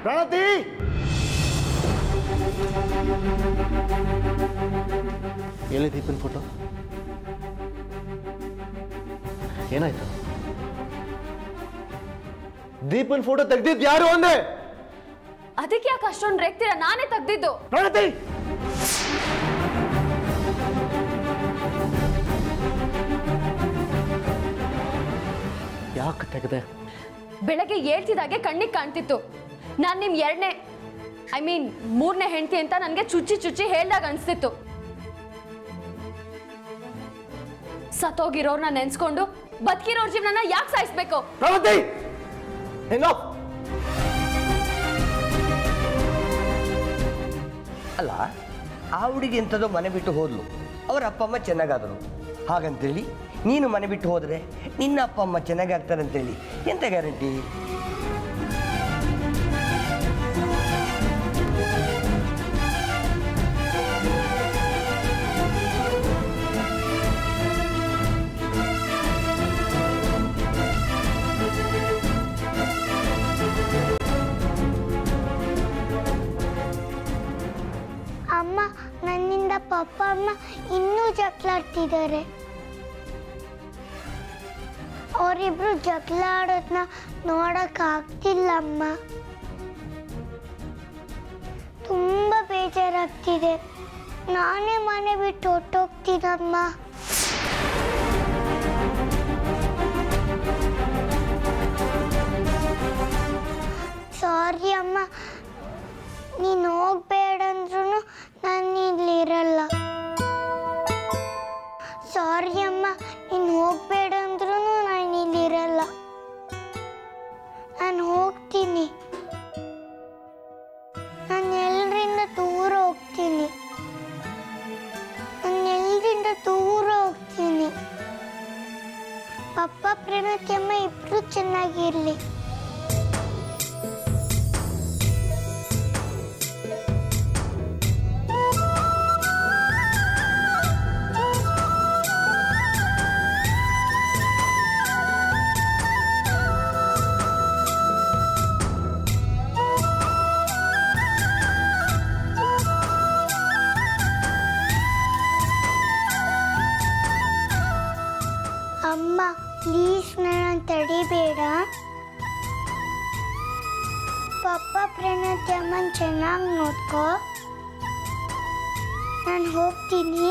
ಪ್ರಣತಿ ಎಲ್ಲಿ ದೀಪನ್ ಫೋಟೋ ಏನಾಯ್ತು ದೀಪನ್ ಫೋಟೋ ತೆಗ್ದಿದ್ ಯಾರು ಅಂದೆ ಅದಕ್ಕೆ ಯಾಕೆ ಅಷ್ಟೊಂದು ರೇಗ್ತೀರ ನಾನೇ ತೆಗ್ದಿದ್ದು ಪ್ರಣತಿ ಯಾಕೆ ತೆಗೆದೆ ಬೆಳಗ್ಗೆ ಹೇಳ್ತಿದ್ದಾಗೆ ಕಣ್ಣಿಗೆ ಕಾಣ್ತಿತ್ತು ನಾನು ನಿಮ್ ಎರಡನೇ ಐ ಮೀನ್ ಮೂರನೇ ಹೆಂಡತಿ ಅಂತ ನನಗೆ ಚುಚ್ಚಿ ಚುಚ್ಚಿ ಹೇಳ್ದಾಗ ಅನಿಸ್ತಿತ್ತು ಸತ್ತೋಗಿರೋರ್ನ ನೆನ್ಸ್ಕೊಂಡು ಬದುಕಿರೋರ್ ಜೀವನನ ಯಾಕೆ ಸಾಯಿಸ್ಬೇಕು ಪ್ರಣತಿ ಏನೋ ಅಲ್ಲ ಆ ಹುಡುಗಿ ಎಂಥದೋ ಮನೆ ಬಿಟ್ಟು ಹೋದ್ಲು ಅವ್ರ ಅಪ್ಪ ಅಮ್ಮ ಚೆನ್ನಾಗಾದರು ಹಾಗಂತೇಳಿ ನೀನು ಮನೆ ಬಿಟ್ಟು ಹೋದರೆ ನಿನ್ನ ಅಪ್ಪ ಅಮ್ಮ ಚೆನ್ನಾಗಾಗ್ತಾರೆ ಅಂತೇಳಿ ಎಂತ ಗ್ಯಾರಂಟಿ ಅಮ್ಮ ನನ್ನಿಂದ ಪಪ್ಪ ಅಮ್ಮ ಇನ್ನೂ ಜಗಳಾಡ್ತಿದ್ದಾರೆ ಅವರಿಬ್ರು ಜಗಳ ಆಡೋದನ್ನ ನೋಡಕ್ ಆಗ್ತಿಲ್ಲ ಅಮ್ಮ ತುಂಬ ಬೇಜಾರಾಗ್ತಿದೆ ನಾನೇ ಮನೆ ಬಿಟ್ಟು ಹೊಟ್ಟೋಗ್ತೀನಮ್ಮ ಸಾರಿ ಅಮ್ಮ ನೀನು ಹೋಗ್ಬೇಡ ಅಂದ್ರೂ ನಾನು ಇಲ್ಲಿರಲ್ಲ ಸಾರಿ ಅಮ್ಮ ನೀನು ಹೋಗ್ಬೇಡ ಅಂದ್ರೂ ನಾನು ಇಲ್ಲಿರಲ್ಲ ನಾನು ಹೋಗ್ತೀನಿ ನಾನು ಎಲ್ಲರಿಂದ ದೂರ ಹೋಗ್ತೀನಿ ನಾನು ಎಲ್ಲರಿಂದ ದೂರ ಹೋಗ್ತೀನಿ ಪಪ್ಪ ಪ್ರಣತಿ ಅಮ್ಮ ಇಬ್ರು ಚೆನ್ನಾಗಿರ್ಲಿ ಅಮ್ಮ ಪ್ಲೀಸ್ ನನ್ನ ತಡಿಬೇಡ ಪಪ್ಪ ಪ್ರಣತಿ ಅಮ್ಮನ ಚೆನ್ನಾಗಿ ನೋಡ್ಕೋ ನಾನು ಹೋಗ್ತೀನಿ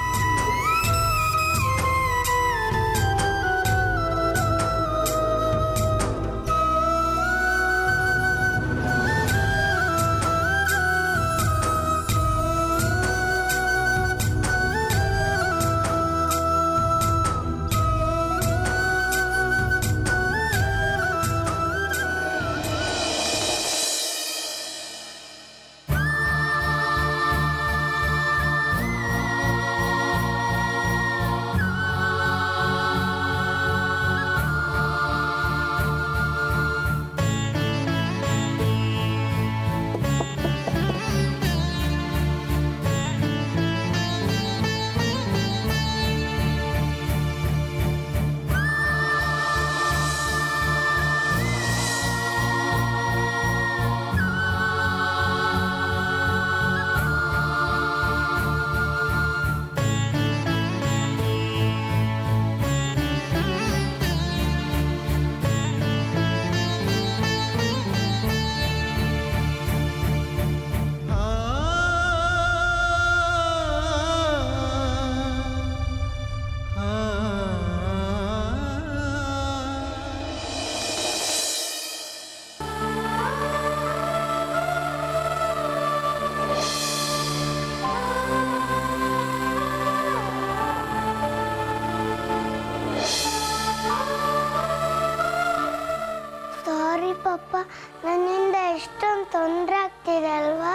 ಸಾರಿ ಪಪ್ಪ ನನ್ನಿಂದ ಎಷ್ಟೊಂದು ತೊಂದರೆ ಆಗ್ತಿದೆ ಅಲ್ವಾ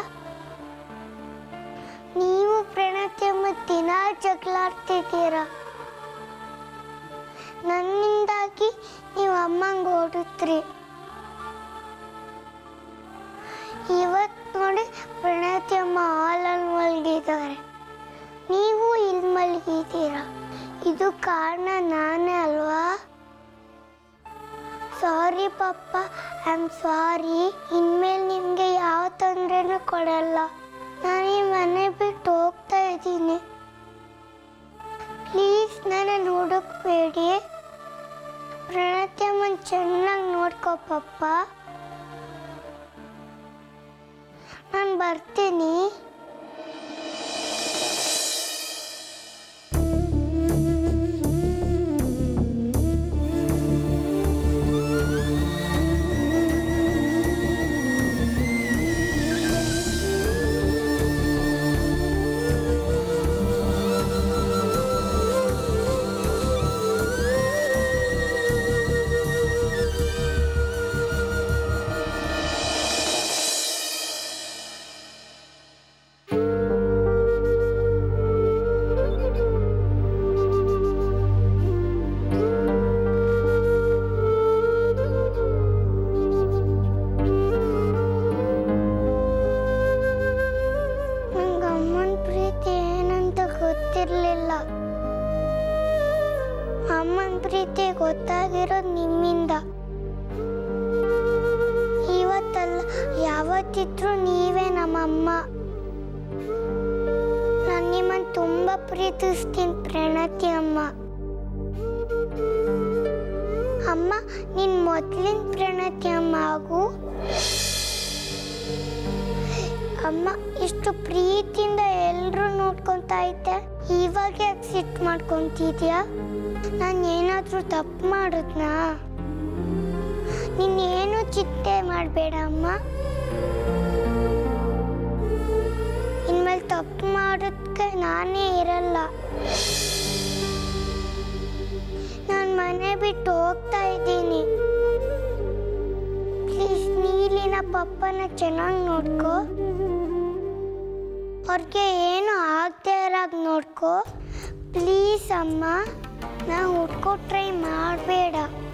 ನೀವು ಪ್ರಣತಿ ಅಮ್ಮ ದಿನ ಜಗಳಾಡ್ತಿದ್ದೀರ ನನ್ನಿಂದಾಗಿ ನೀವು ಅಮ್ಮಂಗೆ ಓಡಿದ್ರಿ ಇವತ್ತು ನೋಡಿ ಪ್ರಣತಿ ಅಮ್ಮ ಹಾಲಲ್ಲಿ ಮಲಗಿದ್ದಾರೆ ನೀವು ಇಲ್ಲಿ ಮಲಗಿದ್ದೀರಾ ಇದು ಕಾರಣ ನಾನೇ ಅಲ್ವಾ ಸಾರಿ ಪಪ್ಪ ಐ ಆಮ್ ಸಾರಿ ಇನ್ಮೇಲೆ ನಿಮ್ಮ ಪಡಲ್ಲ ನಾನು ಈ ಮನೆ ಬಿಟ್ಟು ಹೋಗ್ತಾ ಇದ್ದೀನಿ ಪ್ಲೀಸ್ ನನ್ನನ್ನು ಹುಡುಕ್ಬೇಡಿ ಪ್ರಣತ್ಯಮ್ಮನ್ ಚೆನ್ನಾಗಿ ನೋಡ್ಕೋ ಪಪ್ಪ ನಾನು ಬರ್ತೀನಿ ನಂಗೆ ಅಮ್ಮನ ಪ್ರೀತಿ ಏನಂತ ಗೊತ್ತಿರಲಿಲ್ಲ ಅಮ್ಮನ ಪ್ರೀತಿ ಗೊತ್ತಾಗಿರೋದು ನಿಮ್ಮಿಂದ ಇವತ್ತಲ್ಲ ಯಾವತ್ತಿದ್ರೂ ನೀವೇ ನಮ್ಮಮ್ಮ ನಾನು ನಿಮ್ಮನ್ನು ತುಂಬ ಪ್ರೀತಿಸ್ತೀನಿ ಪ್ರಣತಿ ಅಮ್ಮ ಅಮ್ಮ ನಿನ್ ಮೊದಲಿನ ಪ್ರಣತಿ ಅಮ್ಮ ಆಗು ಅಮ್ಮ ಇಷ್ಟು ಪ್ರೀತಿಯಿಂದ ಎಲ್ಲರೂ ನೋಡ್ಕೊಂತಾ ಇದ್ದೆ ಇವಾಗ ಯಾಕೆ ಸಿಟ್ಟು ಮಾಡ್ಕೊಂತಿದ್ಯಾ ನಾನು ಏನಾದರೂ ತಪ್ಪು ಮಾಡಿದ್ನಾ ನೀನೇನು ಚಿಂತೆ ಮಾಡಬೇಡ ಅಮ್ಮ ಇನ್ಮೇಲೆ ತಪ್ಪು ಮಾಡೋದಕ್ಕೆ ನಾನೇ ಇರಲ್ಲ ನಾನು ಮನೆ ಬಿಟ್ಟು ಹೋಗ್ತಾ ಇದ್ದೀನಿ ಪ್ಲೀಸ್ ನೀಲಿನ ಪಪ್ಪನ ಚೆನ್ನಾಗಿ ನೋಡ್ಕೋ ಅವ್ರಿಗೆ ಏನು ಆಗದೆ ಇರಾಗ ನೋಡ್ಕೋ ಪ್ಲೀಸ್ ಅಮ್ಮ ನಾ ಹುಡ್ಕೋ ಟ್ರೈ ಮಾಡಬೇಡ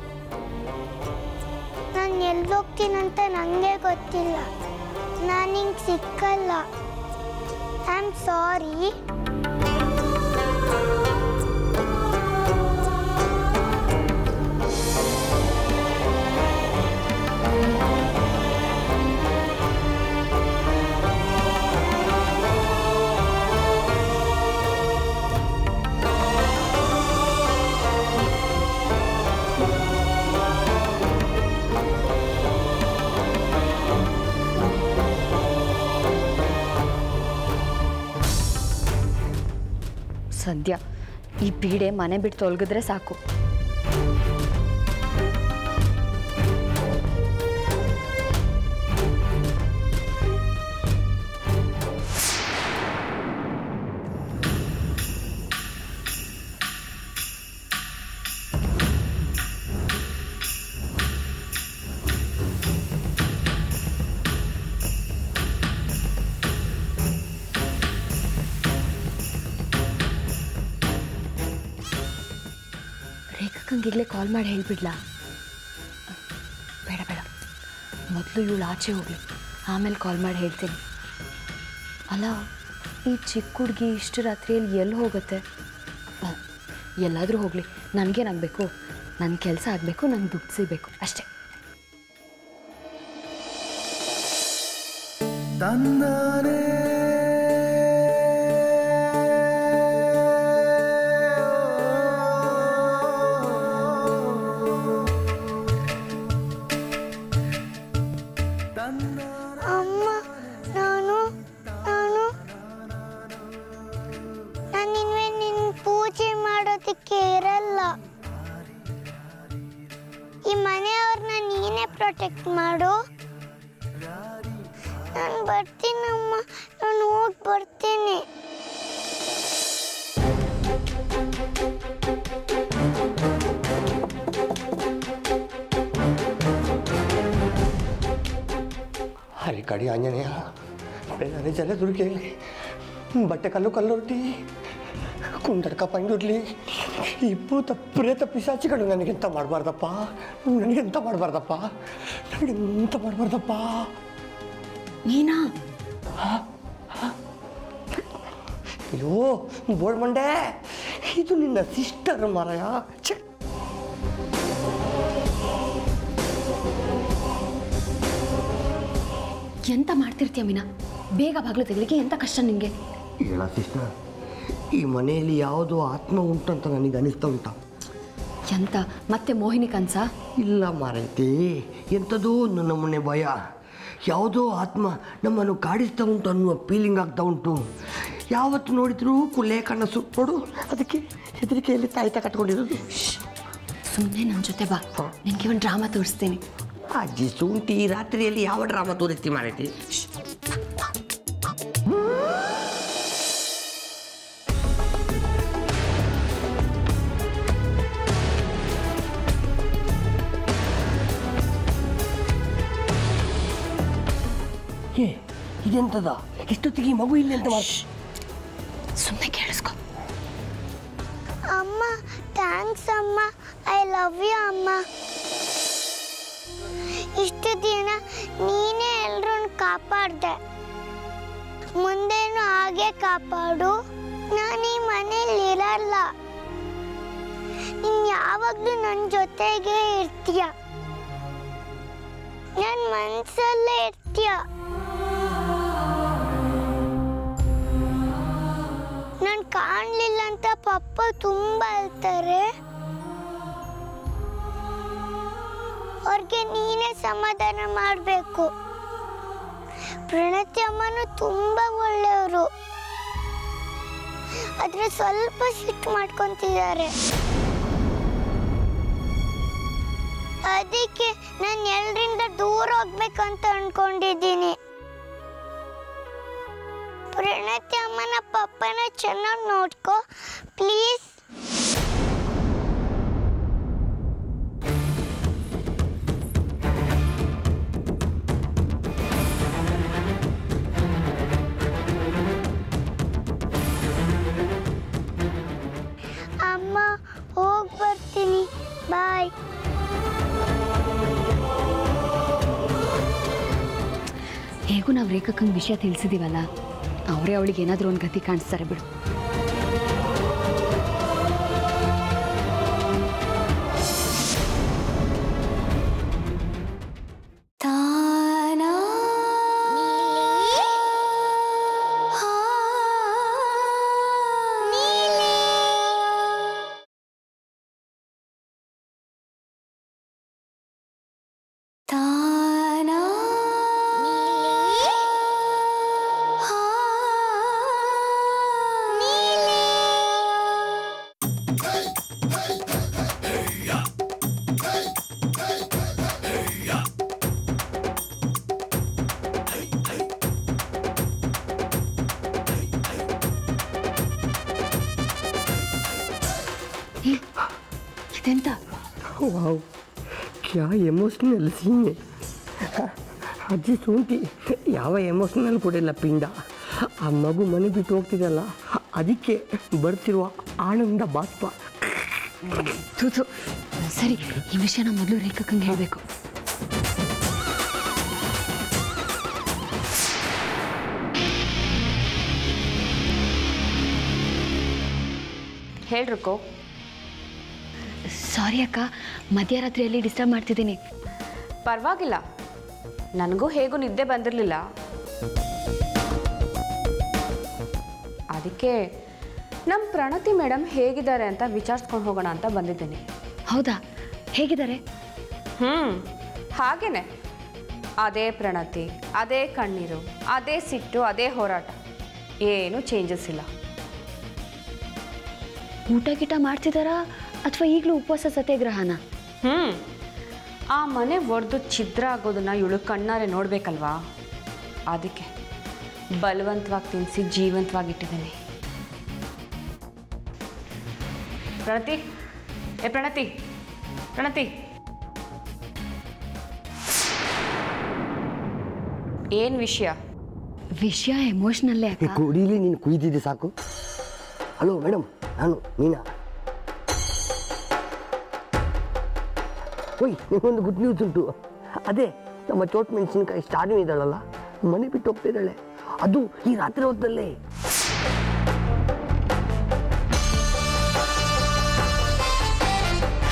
ನಾನು ಎಲ್ಲೋಗ್ತೀನಂತ ನನಗೆ ಗೊತ್ತಿಲ್ಲ ನಾನು ಹಿಂಗೆ ಸಿಕ್ಕಲ್ಲ ಐ ಆಮ್ ಸಾರಿ ಸದ್ಯ ಈ ಪೀಡೆ ಮನೆ ಬಿಟ್ಟು ತೊಲಗಿದ್ರೆ ಸಾಕು ರೇಖಕ್ಕಂಗಿಗ್ಲೇ ಕಾಲ್ ಮಾಡಿ ಹೇಳ್ಬಿಡ್ಲಾ ಬೇಡ ಬೇಡ ಮೊದಲು ಇವಳು ಆಚೆ ಹೋಗಲಿ ಆಮೇಲೆ ಕಾಲ್ ಮಾಡಿ ಹೇಳ್ತೀನಿ ಅಲ್ಲ ಈ ಚಿಕ್ಕ ಹುಡುಗಿ ಇಷ್ಟು ರಾತ್ರಿಯಲ್ಲಿ ಎಲ್ಲಿ ಹೋಗುತ್ತೆ ಅ, ಎಲ್ಲಾದರೂ ಹೋಗಲಿ ನನಗೇನಾಗಬೇಕು ನನ್ನ ಕೆಲಸ ಆಗಬೇಕು ನಂಗೆ ದುಡ್ಡು ಸಿಗಬೇಕು ಅಷ್ಟೇ ಅಮ್ಮ ನಾನು ನಾನು ನಾನು ಇನ್ವೆ ನಿನ್ನ ಪೂಜೆ ಮಾಡೋದಕ್ಕೆ ಇರಲ್ಲ ಈ ಮನೆಯವ್ರನ್ನ ನೀನೇ ಪ್ರೊಟೆಕ್ಟ್ ಮಾಡು ನಾನು ಬರ್ತೀನಮ್ಮ ನಾನು ಹೋಗಿ ಬರ್ತೀನಿ ಹರಿ ಕಡಿ ಆಂಜನೇಯ ಬೆಳ್ಳನೆ ಜಲ ದುರ್ಗೆಲಿ ಬಟ್ಟೆ ಕಲ್ಲು ಕಲ್ಲೊರ್ಟಿ ಕುಂದರ್ಕ ಪಂಡುಡ್ಲಿ ಈ ಭೂತ ಪ್ರೇತ ಪಿಶಾಚಿಗಳು ನನಗೆಂತ ಮಾಡಬಾರ್ದಪ್ಪ ನನಗೆಂತ ಮಾಡಬಾರ್ದಪ್ಪ ನನಗೆಂತ ಮಾಡಬಾರ್ದಪ್ಪ ನೀನಾ ಅಯ್ಯೋ ಬೋಳ್ ಮಂಡೆ ಇದು ನಿನ್ನ ಸಿಸ್ಟರ್ ಮಾರಾಯ ಛೆ ಎಂತ ಮಾಡ್ತಿರ್ತೀಯ ಮೀನಾ ಬೇಗ ಬಾಗಿಲು ತೆಗಿಲಿಕ್ಕೆ ಎಂತ ಕಷ್ಟ ನಿಮಗೆ ಹೇಳ ಸಿಸ್ಟರ್ ಈ ಮನೆಯಲ್ಲಿ ಯಾವುದೋ ಆತ್ಮ ಉಂಟಂತ ನನಗೆ ಅನಿಸ್ತಾ ಉಂಟ ಎಂತ ಮತ್ತೆ ಮೋಹಿನಿ ಕನ್ಸ ಇಲ್ಲ ಮಾರೈತಿ ಎಂಥದೋ ನನ್ನ ಮನೆ ಭಯ ಯಾವುದೋ ಆತ್ಮ ನಮ್ಮನ್ನು ಕಾಡಿಸ್ತಾ ಉಂಟು ಅನ್ನುವ ಫೀಲಿಂಗ್ ಆಗ್ತಾ ಉಂಟು ಯಾವತ್ತು ನೋಡಿದ್ರೂ ಕುಲೆ ಕನಸು ನೋಡು ಅದಕ್ಕೆ ಹೆದರಿಕೆಯಲ್ಲಿ ತಾಯ್ತ ಕಟ್ಕೊಂಡಿರೋದು ಸುಮ್ಮನೆ ನನ್ನ ಜೊತೆ ಬಾ ನಿಂಗೆ ಒಂದು ಡ್ರಾಮಾ ತೋರಿಸ್ತೀನಿ ಅಜ್ಜಿ ಶುಂಠಿ ರಾತ್ರಿಯಲ್ಲಿ ಯಾವ ಡ್ರಾಮಾ ತೋರಿಸ್ತಿ ಮಾರೈತಿ ಏ ಇದೆಂತದ ಇಷ್ಟೊತ್ತಿಗೆ ಈ ಮಗು ಇಲ್ಲಿ ಅಂತ ಮಾಡಿ ಸುಮ್ಮನೆ ಕೇಳಿಸ್ಕೊ ಅಮ್ಮ ಥ್ಯಾಂಕ್ಸ್ ಅಮ್ಮ ಐ ಲವ್ ಯು ಅಮ್ಮ ಇಷ್ಟು ದಿನ ನೀನೇ ಎಲ್ರನ್ನ ಕಾಪಾಡ್ದೆ ಮುಂದೇನು ಹಾಗೆ ಕಾಪಾಡು ನಾನು ಈ ಮನೇಲಿ ಇರಲ್ಲ ನೀನು ಯಾವಾಗಲೂ ನನ್ನ ಜೊತೆಗೆ ಇರ್ತೀಯ ನನ್ನ ಮನಸ್ಸಲ್ಲೇ ಇರ್ತೀಯ ನಾನು ಕಾಣಲಿಲ್ಲ ಅಂತ ಪಪ್ಪ ತುಂಬ ಅಳ್ತಾರೆ ಅವ್ರಿಗೆ ನೀನೇ ಸಮಾಧಾನ ಮಾಡಬೇಕು ಪ್ರಣತಿ ಅಮ್ಮನು ತುಂಬ ಒಳ್ಳೆಯವರು ಆದ್ರೆ ಸ್ವಲ್ಪ ಸಿಟ್ಟು ಮಾಡ್ಕೊಂತಿದ್ದಾರೆ ಅದಕ್ಕೆ ನಾನು ಎಲ್ರಿಂದ ದೂರ ಹೋಗ್ಬೇಕಂತ ಅನ್ಕೊಂಡಿದ್ದೀನಿ ಪ್ರಣತಿ ಅಮ್ಮನ ಪಪ್ಪನ ಚೆನ್ನಾಗಿ ನೋಡ್ಕೋ ಪ್ಲೀಸ್ ಅಮ್ಮ ಹೋಗಿ ಬರ್ತೀನಿ ಬಾಯ್ ಹೇಗೂ ನಾವು ರೇಖಕ್ಕಂಗೆ ವಿಷಯ ತಿಳಿಸಿದೀವಲ್ಲ ಅವರೇ ಅವಳಿಗೆ ಏನಾದರೂ ಒಂದು ಗತಿ ಕಾಣಿಸ್ತಾರೆ ಬಿಡು ಇದೆಂತ ವಾವ್ ಕ್ಯಾ ಎಮೋಷ್ನಲ್ ಸೀನ್ ಅಜ್ಜಿ ಶುಂಠಿ ಯಾವ ಎಮೋಷ್ನಲ್ ಕೊಡಿಲ್ಲ ಪಿಂಡ ಆ ಮಗು ಮನೆ ಬಿಟ್ಟು ಹೋಗ್ತಿದಲ್ಲ ಅದಕ್ಕೆ ಬರ್ತಿರುವ ಆನಂದ ಬಾಷ್ಪ ತೂತು ಸರಿ ಈ ವಿಷಯನ ಮೊದಲು ರೇಖಕ್ಕಂಗೆ ಹೇಳಬೇಕು ಹೇಳ್ರಕ್ಕೋ ಸಾರಿ ಅಕ್ಕ ಮಧ್ಯರಾತ್ರಿಯಲ್ಲಿ ಡಿಸ್ಟರ್ಬ್ ಮಾಡ್ತಿದ್ದೀನಿ ಪರವಾಗಿಲ್ಲ ನನಗೂ ಹೇಗೂ ನಿದ್ದೆ ಬಂದಿರಲಿಲ್ಲ ಅದಕ್ಕೆ ನಮ್ಮ ಪ್ರಣತಿ ಮೇಡಮ್ ಹೇಗಿದ್ದಾರೆ ಅಂತ ವಿಚಾರಿಸ್ಕೊಂಡು ಹೋಗೋಣ ಅಂತ ಬಂದಿದ್ದೀನಿ ಹೌದಾ ಹೇಗಿದ್ದಾರೆ ಹ್ಞೂ ಹಾಗೇನೆ ಅದೇ ಪ್ರಣತಿ ಅದೇ ಕಣ್ಣೀರು ಅದೇ ಸಿಟ್ಟು ಅದೇ ಹೋರಾಟ ಏನೂ ಚೇಂಜಸ್ ಇಲ್ಲ ಊಟ ಗೀಟ ಮಾಡ್ತಿದ್ದಾರಾ ಅಥವಾ ಈಗಲೂ ಉಪವಾಸ ಸತ್ಯಾಗ್ರಹನ ಹ್ಞೂ ಆ ಮನೆ ಒಡೆದು ಛಿದ್ರ ಆಗೋದನ್ನ ಇವಳು ಕಣ್ಣಾರೆ ನೋಡಬೇಕಲ್ವಾ ಅದಕ್ಕೆ ಬಲವಂತವಾಗಿ ತಿನ್ನಿಸಿ ಜೀವಂತವಾಗಿಟ್ಟಿದ್ದೀನಿ ಪ್ರಣತಿ ಏ ಪ್ರಣತಿ ಪ್ರಣತಿ ಏನು ವಿಷಯ ವಿಷಯ ಎಮೋಷ್ನಲ್ಲೇ ಈ ಅಕ್ಕ ಕುಡೀಲಿ ನೀನು ಕುಯ್ದಿದ್ದೆ ಸಾಕು ಹಲೋ ಮೇಡಮ್ ನಾನು ಮೀನಾ ಓಯ್ ನಿಮಗೊಂದು ಗುಡ್ ನ್ಯೂಸ್ ಉಂಟು ಅದೇ ನಮ್ಮ ಚೋಟ್ ಮೆಣಸಿನ್ಕಾಯಿ ಸ್ಟಾರ್ಟಿಂಗ್ ಇದ್ದಾಳಲ್ಲ ಮನೆ ಬಿಟ್ಟು ಹೋಗ್ತಿದ್ದಾಳೆ ಅದು ಈ ರಾತ್ರಿ ಹೊತ್ತಲ್ಲೇ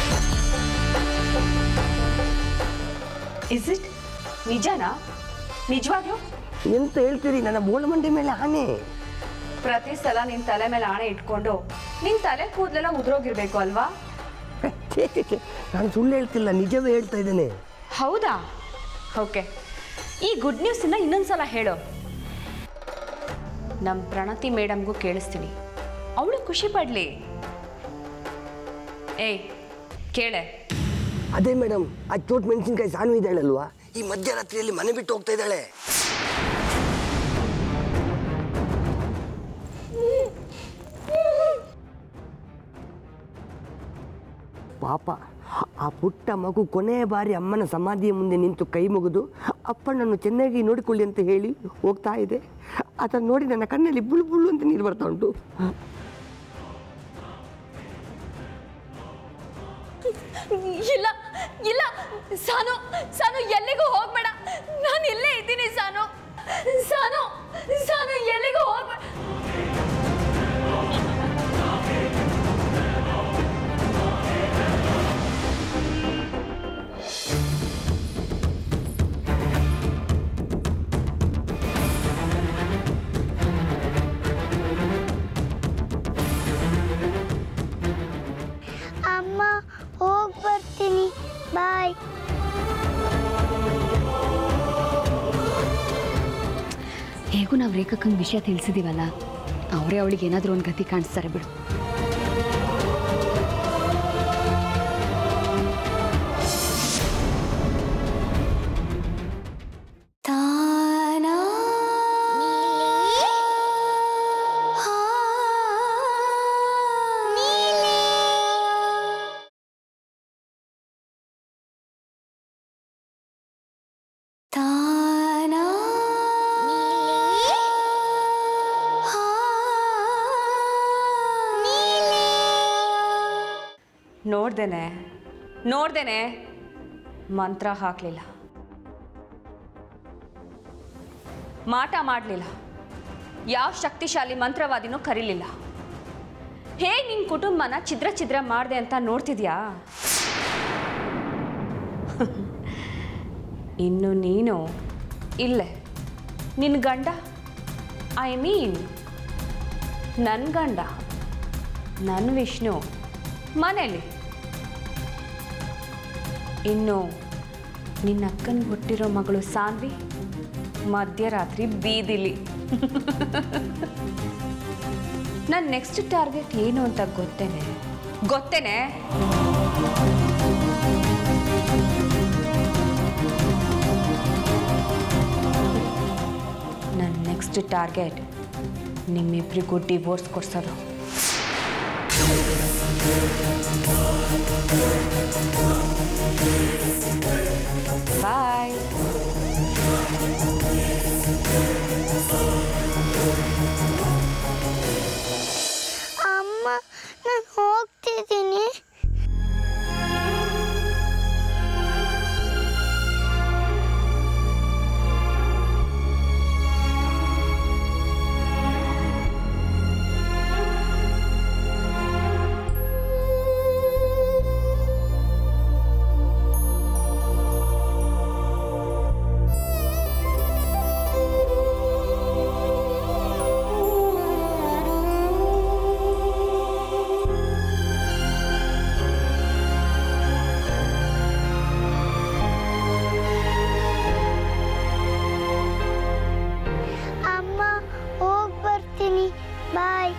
ಇಸ್ ಇಟ್ ನಿಜನಾ ನಿಜವಾಗ್ಲೂ ಎಂತ ಹೇಳ್ತೀರಿ ನನ್ನ ಬೋಳಮಂಡಿ ಮೇಲೆ ಆನೆ ಪ್ರತಿ ಸಲ ನಿನ್ ತಲೆ ಮೇಲೆ ಆಣೆ ಇಟ್ಕೊಂಡು ನಿನ್ ತಲೆ ಕೂದಲೆಲ್ಲ ಉದ್ರೋಗಿರ್ಬೇಕು ಅಲ್ವಾ ಛೇ, ಛೇ, ಛೇ, ನಾನು ಸುಳ್ಳು ಹೇಳ್ತಿಲ್ಲ ನಿಜವೇ ಹೇಳ್ತಾ ಇದ್ದೇನೆ ಹೌದಾ ಓಕೆ ಈ ಗುಡ್ ನ್ಯೂಸನ್ನ ಇನ್ನೊಂದ್ಸಲ ಹೇಳು ನಮ್ಮ ಪ್ರಣತಿ ಮೇಡಮ್ಗೂ ಕೇಳಿಸ್ತೀನಿ ಅವಳು ಖುಷಿ ಪಡ್ಲಿ ಏಯ್ ಕೇಳೆ ಅದೇ ಮೇಡಮ್ ಆ ಚೋಟ್ ಮೆಣಸಿನ್ಕಾಯಿ ಸಾನು ಇದ್ದಾಳಲ್ವಾ ಈ ಮಧ್ಯರಾತ್ರಿಯಲ್ಲಿ ಮನೆ ಬಿಟ್ಟು ಹೋಗ್ತಾ ಇದ್ದಾಳೆ ಪಾಪ ಆ ಪುಟ್ಟ ಮಗು ಕೊನೆಯ ಬಾರಿ ಅಮ್ಮನ ಸಮಾಧಿಯ ಮುಂದೆ ನಿಂತು ಕೈ ಮುಗಿದು ಅಪ್ಪನನ್ನು ಚೆನ್ನಾಗಿ ನೋಡಿಕೊಳ್ಳಿ ಅಂತ ಹೇಳಿ ಹೋಗ್ತಾ ಇದೆ ಅದನ್ನು ನೋಡಿ ನನ್ನ ಕಣ್ಣಲ್ಲಿ ಬುಳು ಬುಳು ಅಂತ ನೀರು ಬರ್ತಾ ಉಂಟು ಇಲ್ಲ ಇಲ್ಲ ಸಾನು ಸಾನು ಎಲ್ಲಿಗೂ ಹೋಗ್ಬೇಡ ನಾನು ಇಲ್ಲೇ ಇದ್ದೀನಿ ಸಾನು ಸಾನು ಸಾನು ಎಲ್ಲಿಗೂ ಹೋಗ್ಬೇಡ ಅಮ್ಮ ಹೋಗಿ ಬರ್ತೀನಿ ಬಾಯ್ ಹೇಗೂ ನಾವು ರೇಖಕ್ಕಂಗೆ ವಿಷಯ ತಿಳಿಸಿದೀವಲ್ಲ ಅವರೇ ಅವಳಿಗೆ ಏನಾದರೂ ಒಂದು ಗತಿ ಕಾಣಿಸ್ತಾರೆ ಬಿಡು ನೋಡ್ದೇನೆ ನೋಡ್ದೇನೆ ಮಂತ್ರ ಹಾಕಲಿಲ್ಲ ಮಾಟ ಮಾಡಲಿಲ್ಲ ಯಾವ ಶಕ್ತಿಶಾಲಿ ಮಂತ್ರವಾದಿನೂ ಕರೀಲಿಲ್ಲ ಹೇಗೆ ನಿನ್ನ ಕುಟುಂಬನ ಛಿದ್ರ ಛಿದ್ರ ಮಾಡಿದೆ ಅಂತ ನೋಡ್ತಿದ್ಯಾ ಇನ್ನು ನೀನು ಇಲ್ಲೇ ನಿನ್ನ ಗಂಡ ಐ ಮೀನ್ ನನ್ನ ಗಂಡ ನನ್ನ ವಿಷ್ಣು ಮನೇಲಿ ಇನ್ನು ನಿನ್ನ ಅಕ್ಕನ ಹುಟ್ಟಿರೋ ಮಗಳು ಸಾನ್ವಿ ಮಧ್ಯರಾತ್ರಿ ಬೀದಿಲಿ ನನ್ನ ನೆಕ್ಸ್ಟ್ ಟಾರ್ಗೆಟ್ ಏನು ಅಂತ ಗೊತ್ತೇನೆ ಗೊತ್ತೇನೆ ನನ್ನ ನೆಕ್ಸ್ಟ್ ಟಾರ್ಗೆಟ್ ನಿಮ್ಮಿಬ್ರಿಗೂ ಡಿವೋರ್ಸ್ ಕೊಡ್ಸೋದು ಬಾಯ್ ಅಮ್ಮ ನಾನು ಹೋಗ್ತಿದ್ದೀನಿ ಅಮ್ಮ ಹೋಗಿ ಬರ್ತೀನಿ ಬಾಯ್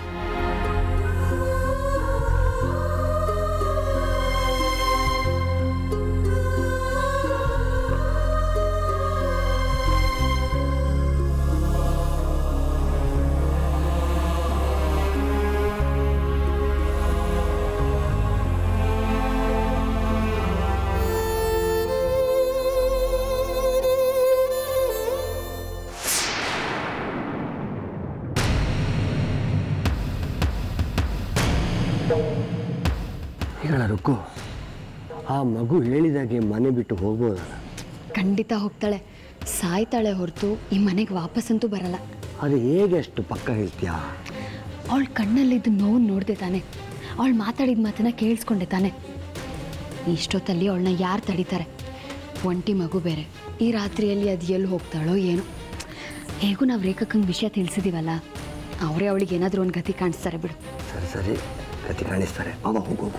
ಹೇಳ ರುಕ್ಕು ಆ ಮಗು ಹೇಳಿದಾಗೆ ಮನೆ ಬಿಟ್ಟು ಹೋಗ್ಬೋದಲ್ಲ ಖಂಡಿತ ಹೋಗ್ತಾಳೆ ಸಾಯ್ತಾಳೆ ಹೊರತು ಈ ಮನೆಗೆ ವಾಪಸ್ಸಂತೂ ಬರಲ್ಲ ಅದು ಹೇಗೆ ಅಷ್ಟು ಪಕ್ಕ ಹೇಳ್ತೀಯಾ ಅವಳ ಕಣ್ಣಲ್ಲಿದ್ದು ನೋವು ನೋಡಿದೆ ತಾನೆ ಅವಳು ಮಾತಾಡಿದ ಮಾತನ್ನ ಕೇಳಿಸ್ಕೊಂಡೆ ತಾನೆ ಇಷ್ಟೊತ್ತಲ್ಲಿ ಅವಳನ್ನ ಯಾರು ತಡೀತಾರೆ ಒಂಟಿ ಮಗು ಬೇರೆ ಈ ರಾತ್ರಿಯಲ್ಲಿ ಅದು ಎಲ್ಲಿ ಹೋಗ್ತಾಳೋ ಏನೋ ಹೇಗೂ ನಾವು ರೇಖಕ್ಕಂಗೆ ವಿಷಯ ತಿಳಿಸಿದೀವಲ್ಲ ಅವರೇ ಅವಳಿಗೆ ಏನಾದರೂ ಒಂದು ಗತಿ ಕಾಣಿಸ್ತಾರೆ ಬಿಡು ಸರಿ ಸರಿ ಗತಿ ಕಾಣಿಸ್ತಾರೆ ಅವ ಹೋಗೋಗು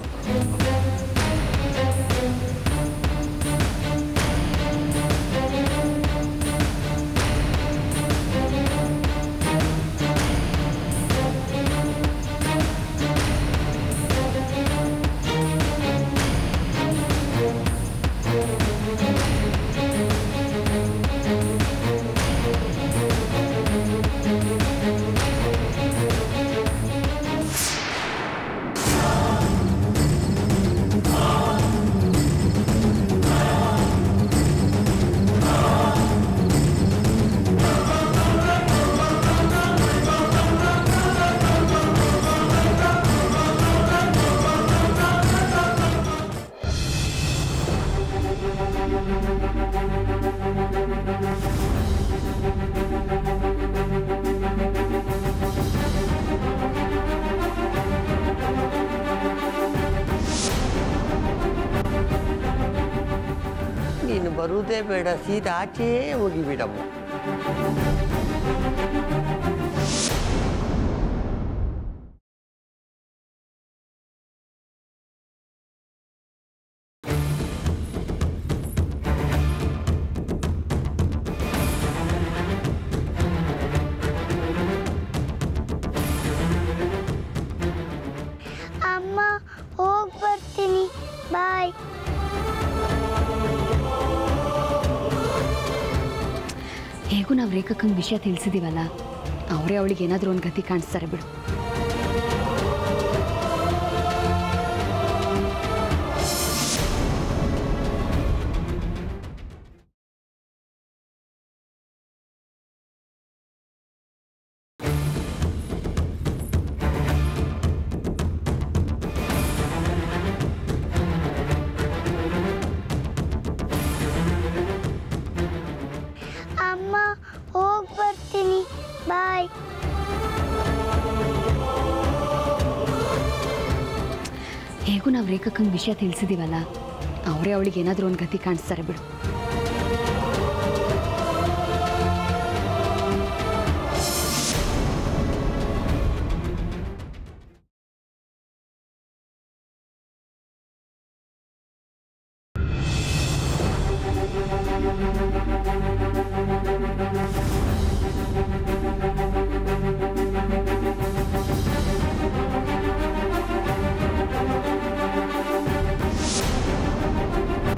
ನೀನು ಬರುವುದೇ ಬೇಡ ಸೀದಾ ಆಚೆ ಹೋಗಿಬಿಡಮ್ಮ ಅಮ್ಮ ಹೋಗಿ ಬರ್ತೀನಿ ಬಾಯ್ ಹೇಗೂ ನಾವು ರೇಖಕ್ಕಂಗೆ ವಿಷಯ ತಿಳಿಸಿದೀವಲ್ಲ ಅವರೇ ಅವಳಿಗೆ ಏನಾದರೂ ಒಂದು ಗತಿ ಕಾಣಿಸ್ತಾರೆ ಬಿಡು ಅಮ್ಮ ಹೋಗಿ ಬರ್ತೀನಿ ಬಾಯ್ ಹೇಗೂ ನಾವು ರೇಖಕ್ಕಂಗೆ ವಿಷಯ ತಿಳಿಸಿದೀವಲ್ಲ ಅವರೇ ಅವಳಿಗೆ ಏನಾದರೂ ಒಂದು ಗತಿ ಕಾಣಿಸ್ತಾರೆ ಬಿಡು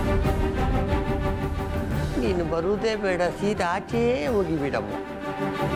ನೀನು ಬರುವುದೇ ಬೇಡ ಸೀದಾ ಆಚೆ ಹೋಗಿಬಿಡಮ್ಮ